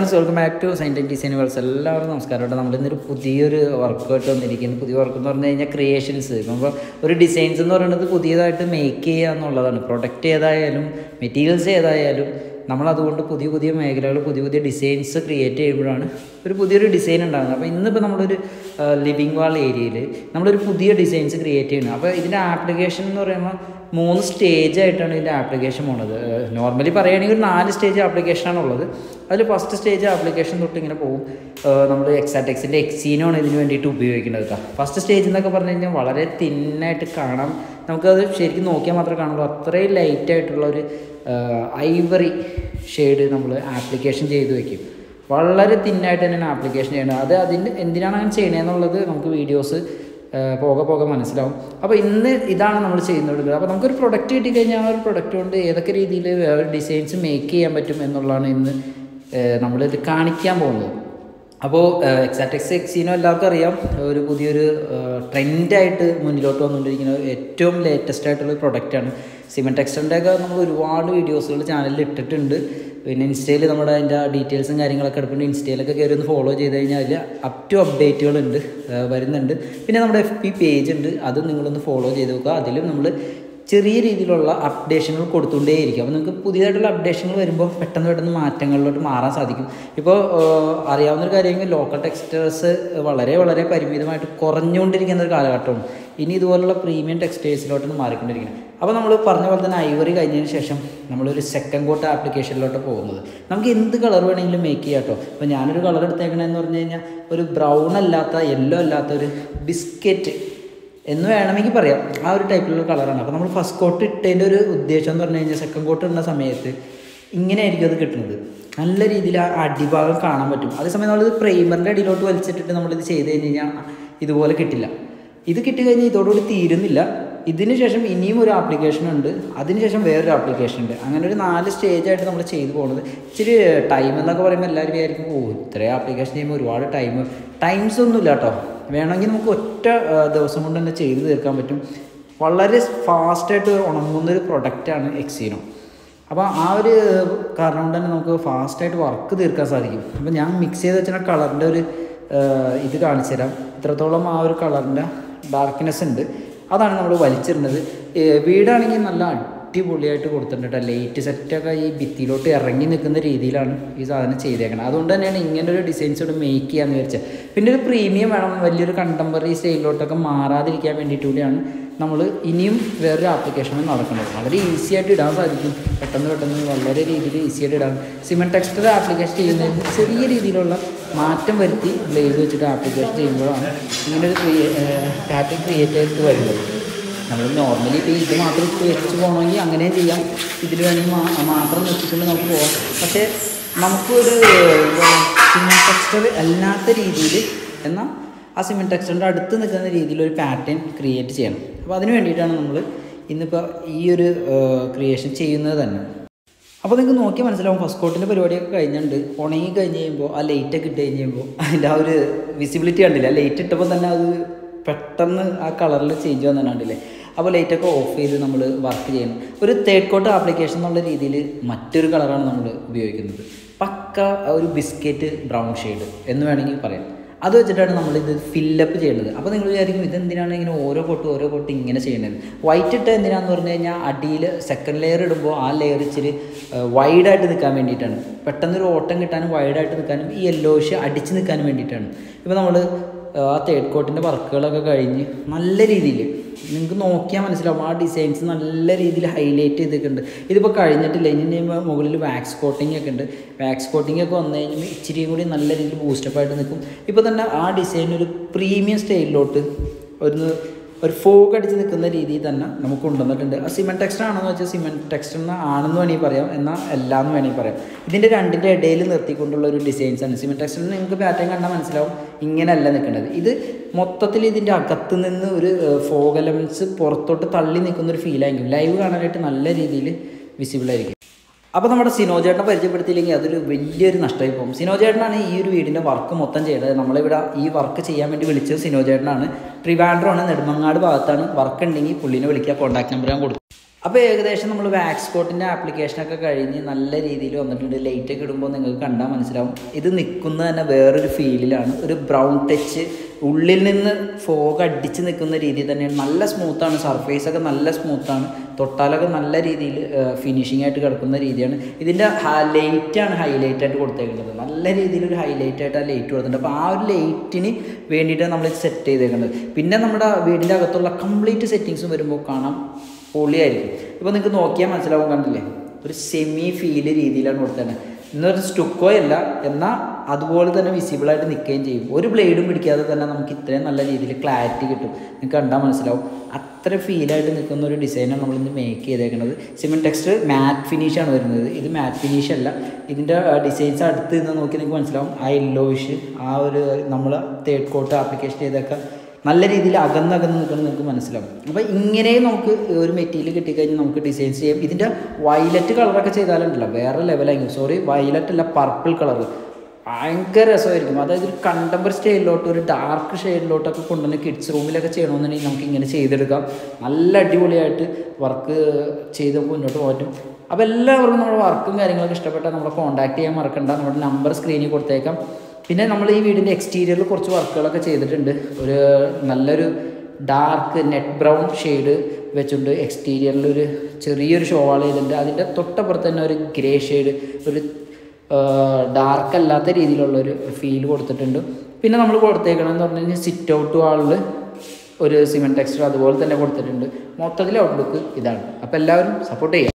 friends welcome back to scientific design worlds എല്ലാവർക്കും നമസ്കാരം കേട്ടോ നമ്മളിന്നൊരു പുതിയൊരു വർക്കായിട്ട് വന്നിരിക്കുന്നത് പുതിയ വർക്ക് എന്ന് പറഞ്ഞു കഴിഞ്ഞാൽ ക്രിയേഷൻസ് നമ്മൾ ഒരു ഡിസൈൻസ് എന്ന് പറയുന്നത് പുതിയതായിട്ട് മേക്ക് ചെയ്യുക എന്നുള്ളതാണ് പ്രൊഡക്റ്റ് ഏതായാലും മെറ്റീരിയൽസ് ഏതായാലും നമ്മൾ അതുകൊണ്ട് പുതിയ പുതിയ മേഖലകൾ പുതിയ പുതിയ ഡിസൈൻസ് ക്രിയേറ്റ് ചെയ്യുമ്പോഴാണ് ഒരു പുതിയൊരു ഡിസൈൻ ഉണ്ടാകുന്നത് അപ്പോൾ ഇന്നിപ്പോൾ നമ്മളൊരു ലിവിങ് വാൾ ഏരിയയിൽ നമ്മളൊരു പുതിയ ഡിസൈൻസ് ക്രിയേറ്റ് ചെയ്യുന്നത് അപ്പോൾ ഇതിൻ്റെ ആപ്ലിക്കേഷൻ എന്ന് പറയുമ്പോൾ മൂന്ന് സ്റ്റേജ് ആയിട്ടാണ് ഇതിൻ്റെ ആപ്ലിക്കേഷൻ പോണത് നോർമലി പറയുകയാണെങ്കിൽ ഒരു നാല് സ്റ്റേജ് ആപ്ലിക്കേഷനാണ് ഉള്ളത് അതിൽ ഫസ്റ്റ് സ്റ്റേജ് ആപ്ലിക്കേഷൻ തൊട്ട് ഇങ്ങനെ പോകും നമ്മൾ എക്സാറ്റെക്സിൻ്റെ എക്സീനോണ് ഇതിന് വേണ്ടിയിട്ട് ഉപയോഗിക്കുന്നത് കേട്ടോ ഫസ്റ്റ് സ്റ്റേജ് എന്നൊക്കെ പറഞ്ഞു കഴിഞ്ഞാൽ വളരെ തിന്നായിട്ട് കാണാം നമുക്കത് ശരിക്കും നോക്കിയാൽ മാത്രമേ കാണുള്ളൂ അത്രയും ലൈറ്റ് ആയിട്ടുള്ള ഒരു ഐവറി ഷെയ്ഡ് നമ്മൾ ആപ്ലിക്കേഷൻ ചെയ്ത് വെക്കും വളരെ തിന്നായിട്ട് തന്നെയാണ് ആപ്ലിക്കേഷൻ ചെയ്യുന്നത് അത് അതിൻ്റെ എന്തിനാണ് അങ്ങനെ ചെയ്യണതെന്നുള്ളത് നമുക്ക് വീഡിയോസ് പോകെ പോകെ മനസ്സിലാവും അപ്പോൾ ഇന്ന് ഇതാണ് നമ്മൾ ചെയ്യുന്നത് അപ്പോൾ നമുക്കൊരു പ്രൊഡക്റ്റ് കിട്ടിക്കഴിഞ്ഞാൽ ആ ഒരു പ്രൊഡക്റ്റ് കൊണ്ട് ഏതൊക്കെ രീതിയിൽ വേറെ ഡിസൈൻസ് മേക്ക് ചെയ്യാൻ പറ്റും എന്നുള്ളതാണ് ഇന്ന് നമ്മളിത് കാണിക്കാൻ പോകുന്നത് അപ്പോൾ എക്സാറ്റെക്സ് എക്സീനോ എല്ലാവർക്കും അറിയാം ഒരു പുതിയൊരു ട്രെൻഡായിട്ട് മുന്നിലോട്ട് വന്നുകൊണ്ടിരിക്കുന്ന ഏറ്റവും ലേറ്റസ്റ്റ് ആയിട്ടുള്ള പ്രൊഡക്റ്റാണ് സിമെൻറ്റ് ടെക്സ്റ്ററിൻ്റെ ഒക്കെ നമ്മൾ ഒരുപാട് വീഡിയോസുകൾ ചാനലിൽ ഇട്ടിട്ടുണ്ട് പിന്നെ ഇൻസ്റ്റയിൽ നമ്മുടെ അതിൻ്റെ ഡീറ്റെയിൽസും കാര്യങ്ങളൊക്കെ എടുക്കുന്നുണ്ട് ഇൻസ്റ്റയിലൊക്കെ കയറി ഒന്ന് ഫോളോ ചെയ്ത് കഴിഞ്ഞാൽ അതിൽ അപ് ടു അപ്ഡേറ്റുകളുണ്ട് വരുന്നുണ്ട് പിന്നെ നമ്മുടെ എഫ് പി പേജ് ഉണ്ട് അത് നിങ്ങളൊന്ന് ഫോളോ ചെയ്ത് നോക്കുക അതിലും നമ്മൾ ചെറിയ രീതിയിലുള്ള അപ്ഡേഷനുകൾ കൊടുത്തുകൊണ്ടേയിരിക്കും അപ്പോൾ നിങ്ങൾക്ക് പുതിയതായിട്ടുള്ള അപ്ഡേഷനുകൾ വരുമ്പോൾ പെട്ടെന്ന് പെട്ടെന്ന് മാറ്റങ്ങളിലോട്ട് മാറാൻ സാധിക്കും ഇപ്പോൾ അറിയാവുന്നൊരു കാര്യമെങ്കിൽ ലോക്കൽ ടെക്സ്റ്റേഴ്സ് വളരെ വളരെ പരിമിതമായിട്ട് കുറഞ്ഞുകൊണ്ടിരിക്കുന്ന ഒരു കാലഘട്ടമാണ് ഇനി ഇതുപോലുള്ള പ്രീമിയം ടെക്സ്റ്റൈൽസിലോട്ടാണ് മാറിക്കൊണ്ടിരിക്കുന്നത് അപ്പോൾ നമ്മൾ പറഞ്ഞ പോലെ തന്നെ ഐവറി കഴിഞ്ഞതിന് ശേഷം നമ്മളൊരു സെക്കൻഡ് കോട്ട് ആപ്ലിക്കേഷനിലോട്ട് പോകുന്നത് നമുക്ക് എന്ത് കളർ വേണമെങ്കിലും മേക്ക് ചെയ്യാം കേട്ടോ അപ്പോൾ ഞാനൊരു കളർ എടുത്തേക്കണമെന്ന് പറഞ്ഞു കഴിഞ്ഞാൽ ഒരു ബ്രൗൺ അല്ലാത്ത യെല്ലോ അല്ലാത്ത ഒരു ബിസ്ക്കറ്റ് എന്ന് വേണമെങ്കിൽ പറയാം ആ ഒരു ടൈപ്പിലുള്ള കളറാണ് അപ്പോൾ നമ്മൾ ഫസ്റ്റ് കോട്ട് ഇട്ടതിൻ്റെ ഒരു ഉദ്ദേശം എന്ന് പറഞ്ഞു കഴിഞ്ഞാൽ സെക്കൻഡ് കോട്ട് ഇടുന്ന സമയത്ത് ഇങ്ങനെയായിരിക്കും അത് കിട്ടുന്നത് നല്ല രീതിയിൽ ആ അടിഭാഗം കാണാൻ പറ്റും അതേസമയം നമ്മളിത് പ്രൈമറിൻ്റെ അടിയിലോട്ട് വലിച്ചിട്ടിട്ട് നമ്മളിത് ചെയ്ത് കഴിഞ്ഞ് കഴിഞ്ഞാൽ ഇതുപോലെ കിട്ടില്ല ഇത് കിട്ടിക്കഴിഞ്ഞാൽ ഇതോടുകൂടി തീരുന്നില്ല ഇതിന് ശേഷം ഇനിയും ഒരു ആപ്ലിക്കേഷൻ ഉണ്ട് അതിനുശേഷം വേറൊരു ആപ്ലിക്കേഷൻ ഉണ്ട് അങ്ങനെ ഒരു നാല് സ്റ്റേജ് ആയിട്ട് നമ്മൾ ചെയ്തു പോകുന്നത് ഇച്ചിരി ടൈം എന്നൊക്കെ പറയുമ്പോൾ എല്ലാവരും വിചാരിക്കും ഓ ഇത്രയും ആപ്ലിക്കേഷൻ ചെയ്യുമ്പോൾ ഒരുപാട് ടൈം ടൈംസ് ഒന്നുമില്ല കേട്ടോ വേണമെങ്കിൽ നമുക്ക് ഒറ്റ ദിവസം കൊണ്ട് തന്നെ ചെയ്ത് തീർക്കാൻ പറ്റും വളരെ ഫാസ്റ്റായിട്ട് ഉണങ്ങുന്നൊരു പ്രൊഡക്റ്റാണ് എക്സീനോ അപ്പോൾ ആ ഒരു കാരണം കൊണ്ട് തന്നെ നമുക്ക് ഫാസ്റ്റായിട്ട് വർക്ക് തീർക്കാൻ സാധിക്കും അപ്പോൾ ഞാൻ മിക്സ് ചെയ്ത് വെച്ചാൽ കളറിൻ്റെ ഒരു ഇത് കാണിച്ചു തരാം ഇത്രത്തോളം ആ ഒരു കളറിൻ്റെ ഡാർക്ക്നെസ് ഉണ്ട് അതാണ് നമ്മൾ വലിച്ചിരുന്നത് വീടാണെങ്കിൽ നല്ല അടിപൊളിയായിട്ട് കൊടുത്തിട്ടുണ്ട് കേട്ടോ ലൈറ്റ് സെറ്റൊക്കെ ഈ ഭിത്തിയിലോട്ട് ഇറങ്ങി നിൽക്കുന്ന രീതിയിലാണ് ഈ സാധനം ചെയ്തേക്കുന്നത് അതുകൊണ്ട് തന്നെയാണ് ഇങ്ങനെ ഒരു ഡിസൈൻസ് ഇവിടെ മേക്ക് ചെയ്യാന്ന് വിചാരിച്ചത് പിന്നെ ഒരു പ്രീമിയം വേണം വലിയൊരു കണ്ടംപററി സ്റ്റൈലിലോട്ടൊക്കെ മാറാതിരിക്കാൻ വേണ്ടിയിട്ട് കൂടിയാണ് നമ്മൾ ഇനിയും വേറൊരു ആപ്ലിക്കേഷൻ നടക്കുന്നത് വളരെ ഈസി ആയിട്ട് ഇടാൻ സാധിക്കും പെട്ടെന്ന് പെട്ടെന്ന് വളരെ രീതിയിൽ ഈസി ആയിട്ട് ഇടാൻ സിമെൻറ്റ് ടെക്സ്റ്റർ ആപ്ലിക്കേഷൻ ചെയ്യുന്നതിന് ചെറിയ രീതിയിലുള്ള മാറ്റം വരുത്തി ബ്ലേഡ് വെച്ചിട്ട് ആപ്ലിക്കേഷൻ ചെയ്യുമ്പോഴാണ് ഇങ്ങനെ ഒരു പാറ്റേൺ ക്രിയേറ്റ് ചെയ്തിട്ട് വരുന്നത് നമ്മൾ നോർമലി ഇപ്പോൾ ഇത് മാത്രം ഇട്ട് വെച്ച് പോകണമെങ്കിൽ അങ്ങനെയും ചെയ്യാം ഇതിൽ വേണമെങ്കിൽ മാത്രം വെച്ചിട്ടുണ്ട് നമുക്ക് പോകാം പക്ഷേ നമുക്കൊരു സിമെൻറ്റ് ടെക്സ്റ്റർ അല്ലാത്ത രീതിയിൽ എന്നാൽ ആ സിമെൻറ്റ് ടെക്സ്റ്ററിൻ്റെ അടുത്ത് നിൽക്കുന്ന രീതിയിൽ ഒരു പാറ്റേൺ ക്രിയേറ്റ് ചെയ്യണം അപ്പോൾ അതിന് വേണ്ടിയിട്ടാണ് നമ്മൾ ഇന്നിപ്പോൾ ഈ ഒരു ക്രിയേഷൻ ചെയ്യുന്നത് തന്നെ അപ്പോൾ നിങ്ങൾക്ക് നോക്കിയാൽ മനസ്സിലാവും ഫസ്റ്റ് കോട്ടിൻ്റെ പരിപാടിയൊക്കെ കഴിഞ്ഞിട്ടുണ്ട് ഉണങ്ങി കഴിഞ്ഞ് കഴിയുമ്പോൾ ആ ലൈറ്റൊക്കെ ഇട്ട് കഴിഞ്ഞ് കഴിയുമ്പോൾ അതിൻ്റെ ആ ഒരു വിസിബിലിറ്റി കണ്ടില്ല ലൈറ്റ് ഇട്ടപ്പോൾ തന്നെ അത് പെട്ടെന്ന് ആ കളറിൽ ചേഞ്ച് വന്നു കണ്ടില്ലേ അപ്പോൾ ലൈറ്റൊക്കെ ഓഫ് ചെയ്ത് നമ്മൾ വർക്ക് ചെയ്യണം ഒരു തേർഡ് കോട്ട് ആപ്ലിക്കേഷൻ എന്നുള്ള രീതിയിൽ മറ്റൊരു കളറാണ് നമ്മൾ ഉപയോഗിക്കുന്നത് പക്ക ഒരു ബിസ്ക്കറ്റ് ബ്രൗൺ ഷെയ്ഡ് എന്ന് വേണമെങ്കിൽ പറയാം അത് വെച്ചിട്ടാണ് നമ്മളിത് ഫില്ലപ്പ് ചെയ്യേണ്ടത് അപ്പോൾ നിങ്ങൾ വിചാരിക്കും ഇതെന്തിനാണ് ഇങ്ങനെ ഓരോ കോട്ട് ഓരോ കോട്ട് ഇങ്ങനെ ചെയ്യേണ്ടത് വൈറ്റ് ഇട്ട് എന്തിനാന്ന് പറഞ്ഞു കഴിഞ്ഞാൽ അടിയിൽ സെക്കൻഡ് ലെയർ ഇടുമ്പോൾ ആ ലെയർ ഇച്ചിരി വൈഡായിട്ട് നിൽക്കാൻ വേണ്ടിയിട്ടാണ് പെട്ടെന്നൊരു ഓട്ടം കിട്ടാനും വൈഡായിട്ട് നിൽക്കാനും ഈ യെല്ലോഷ് അടിച്ച് നിൽക്കാനും വേണ്ടിയിട്ടാണ് ഇപ്പോൾ നമ്മൾ ആ തേർഡ് കോട്ടിൻ്റെ വർക്കുകളൊക്കെ കഴിഞ്ഞ് നല്ല രീതിയിൽ നിങ്ങൾക്ക് നോക്കിയാൽ മനസ്സിലാവും ആ ഡിസൈൻസ് നല്ല രീതിയിൽ ഹൈലൈറ്റ് ചെയ്തിട്ടുണ്ട് ഇതിപ്പോൾ കഴിഞ്ഞിട്ടില്ല ഇനി കഴിയുമ്പോൾ മുകളിൽ വാക്സ് കോട്ടിംഗ് ഒക്കെ ഉണ്ട് വാക്സ് കോട്ടിംഗ് ഒക്കെ വന്നു കഴിയുമ്പോൾ ഇച്ചിരിയും കൂടി നല്ല രീതിയിൽ ബൂസ്റ്റപ്പ് ആയിട്ട് നിൽക്കും ഇപ്പോൾ തന്നെ ആ ഡിസൈൻ ഒരു പ്രീമിയം സ്റ്റൈലിലോട്ട് ഒരു ഒരു ഫോക്ക് അടിച്ച് നിൽക്കുന്ന രീതിയിൽ തന്നെ നമുക്ക് കൊണ്ടുവന്നിട്ടുണ്ട് ആ സിമെൻറ്റ് ടെക്സ്റ്റർ ആണെന്ന് വെച്ചാൽ സിമെൻറ്റ് ടെക്സ്റ്റർ ആണെന്ന് വേണമെങ്കിൽ പറയാം എന്നാൽ എല്ലാം എന്ന് വേണമെങ്കിൽ പറയാം ഇതിൻ്റെ രണ്ടിൻ്റെ ഇടയിൽ നിർത്തിക്കൊണ്ടുള്ള ഒരു ഡിസൈൻസ് ആണ് സിമെൻറ്റ് ടെക്സ്റ്ററിൽ നിങ്ങൾക്ക് പാറ്റേൺ കണ്ടാൽ മനസ്സിലാവും ഇങ്ങനെയല്ല നിൽക്കേണ്ടത് ഇത് മൊത്തത്തിൽ ഇതിൻ്റെ അകത്ത് നിന്ന് ഒരു ഫോഗ് എലമെൻറ്റ്സ് പുറത്തോട്ട് തള്ളി നിൽക്കുന്ന ഒരു ഫീൽ ആയിരിക്കും ലൈവ് കാണാനായിട്ട് നല്ല രീതിയിൽ വിസിബിൾ ആയിരിക്കും അപ്പോൾ നമ്മുടെ സിനോജേട്ടനെ പരിചയപ്പെടുത്തിയില്ലെങ്കിൽ അതൊരു വലിയൊരു നഷ്ടമായി പോകും സിനോജേട്ടനാണ് ഈ ഒരു വീടിൻ്റെ വർക്ക് മൊത്തം ചെയ്തത് നമ്മളിവിടെ ഈ വർക്ക് ചെയ്യാൻ വേണ്ടി വിളിച്ചത് സിനോജേട്ടനാണ് ട്രിവാൻഡ്രമാണ് നെടുമങ്ങാട് ഭാഗത്താണ് വർക്ക് ഉണ്ടെങ്കിൽ പുള്ളിനെ വിളിക്കുക കോൺടാക്ട് നമ്പർ ഞാൻ കൊടുക്കും അപ്പോൾ ഏകദേശം നമ്മൾ വാക്സ് കോട്ടിൻ്റെ ആപ്ലിക്കേഷനൊക്കെ കഴിഞ്ഞ് നല്ല രീതിയിൽ വന്നിട്ടുണ്ട് ലൈറ്റ് ഒക്കെ ഇടുമ്പോൾ നിങ്ങൾക്ക് കണ്ടാൽ മനസ്സിലാവും ഇത് നിൽക്കുന്ന തന്നെ വേറൊരു ഫീലിലാണ് ഒരു ബ്രൗൺ ടച്ച് ഉള്ളിൽ നിന്ന് ഫോഗ് അടിച്ച് നിൽക്കുന്ന രീതി തന്നെയാണ് നല്ല സ്മൂത്താണ് സർഫേസ് ഒക്കെ നല്ല സ്മൂത്താണ് തൊട്ടാലൊക്കെ നല്ല രീതിയിൽ ഫിനിഷിംഗ് ആയിട്ട് കിടക്കുന്ന രീതിയാണ് ഇതിൻ്റെ ലൈറ്റാണ് ഹൈലൈറ്റ് ആയിട്ട് കൊടുത്തേക്കുന്നത് നല്ല രീതിയിൽ ഒരു ഹൈലൈറ്റ് ആയിട്ട് ആ ലൈറ്റ് കൊടുത്തിട്ടുണ്ട് അപ്പോൾ ആ ഒരു ലൈറ്റിന് വേണ്ടിയിട്ടാണ് നമ്മൾ സെറ്റ് ചെയ്തേക്കുന്നത് പിന്നെ നമ്മുടെ വീടിൻ്റെ അകത്തുള്ള കംപ്ലീറ്റ് സെറ്റിങ്സും വരുമ്പോൾ കാണാം പൊളിയായിരിക്കും ഇപ്പോൾ നിങ്ങൾക്ക് നോക്കിയാൽ മനസ്സിലാവും കണ്ടില്ലേ ഒരു സെമി ഫീല് രീതിയിലാണ് കൊടുത്തത് ഇന്നൊരു സ്റ്റുക്കോ അല്ല എന്നാൽ അതുപോലെ തന്നെ വിസിബിളായിട്ട് നിൽക്കുകയും ചെയ്യും ഒരു ബ്ലേഡും പിടിക്കാതെ തന്നെ നമുക്ക് ഇത്രയും നല്ല രീതിയിൽ ക്ലാരിറ്റി കിട്ടും നിങ്ങൾക്ക് കണ്ടാൽ മനസ്സിലാവും അത്ര ഫീലായിട്ട് നിൽക്കുന്ന ഒരു ഡിസൈനാണ് നമ്മൾ ഇന്ന് മേക്ക് ചെയ്തേക്കുന്നത് സിമെൻറ്റ് ടെക്സ്റ്റ് മാറ്റ് ഫിനിഷാണ് വരുന്നത് ഇത് മാറ്റ് ഫിനിഷ് അല്ല ഇതിൻ്റെ ഡിസൈൻസ് അടുത്ത് നിന്ന് നോക്കി നിങ്ങൾക്ക് മനസ്സിലാവും ആ യെല്ലോയിഷ് ആ ഒരു നമ്മൾ തേർഡ് കോട്ട് ആപ്ലിക്കേഷൻ ചെയ്തൊക്കെ നല്ല രീതിയിൽ അകന്നകന്ന് നിൽക്കുന്നത് നിങ്ങൾക്ക് മനസ്സിലാവും അപ്പോൾ ഇങ്ങനെ നമുക്ക് ഒരു മെറ്റീരിയൽ കിട്ടിക്കഴിഞ്ഞാൽ നമുക്ക് ഡിസൈൻസ് ചെയ്യാം ഇതിൻ്റെ വയലറ്റ് കളറൊക്കെ ചെയ്താലുണ്ടല്ലോ വേറെ ലെവലായിരിക്കും സോറി വയലറ്റ് അല്ല പർപ്പിൾ കളർ ഭയങ്കര രസമായിരിക്കും അതായത് ഒരു കണ്ടംപററി സ്റ്റൈലിലോട്ട് ഒരു ഡാർക്ക് ഷെയ്ഡിലോട്ടൊക്കെ കൊണ്ടുവന്ന് കിഡ്സ് റൂമിലൊക്കെ ചെയ്യണമെന്നുണ്ടെങ്കിൽ നമുക്ക് ഇങ്ങനെ ചെയ്തെടുക്കാം നല്ല അടിപൊളിയായിട്ട് വർക്ക് ചെയ്ത് മുന്നോട്ട് പോറ്റും അപ്പോൾ എല്ലാവർക്കും നമ്മുടെ വർക്കും കാര്യങ്ങളൊക്കെ ഇഷ്ടപ്പെട്ടാൽ നമ്മളെ കോൺടാക്ട് ചെയ്യാൻ മറക്കണ്ട നമ്മുടെ നമ്പർ സ്ക്രീനിൽ കൊടുത്തേക്കാം പിന്നെ നമ്മൾ ഈ വീടിൻ്റെ എക്സ്റ്റീരിയറിൽ കുറച്ച് വർക്കുകളൊക്കെ ചെയ്തിട്ടുണ്ട് ഒരു നല്ലൊരു ഡാർക്ക് നെറ്റ് ബ്രൗൺ ഷെയ്ഡ് വെച്ചുകൊണ്ട് എക്സ്റ്റീരിയറിൽ ഒരു ചെറിയൊരു ഷോവാൾ ചെയ്തിട്ടുണ്ട് അതിൻ്റെ തൊട്ടപ്പുറത്ത് തന്നെ ഒരു ഗ്രേ ഷെയ്ഡ് ഒരു ഡാർക്ക് അല്ലാത്ത രീതിയിലുള്ള ഒരു ഫീൽ കൊടുത്തിട്ടുണ്ട് പിന്നെ നമ്മൾ കൊടുത്തേക്കണമെന്ന് പറഞ്ഞു കഴിഞ്ഞാൽ സിറ്റ് ഔട്ട് വാളിൽ ഒരു സിമെൻറ്റ് ടെക്സ്റ്റർ അതുപോലെ തന്നെ കൊടുത്തിട്ടുണ്ട് മൊത്തത്തിൽ ഔട്ട്ലുക്ക് ഇതാണ് അപ്പോൾ എല്ലാവരും സപ്പോർട്ട് ചെയ്യുക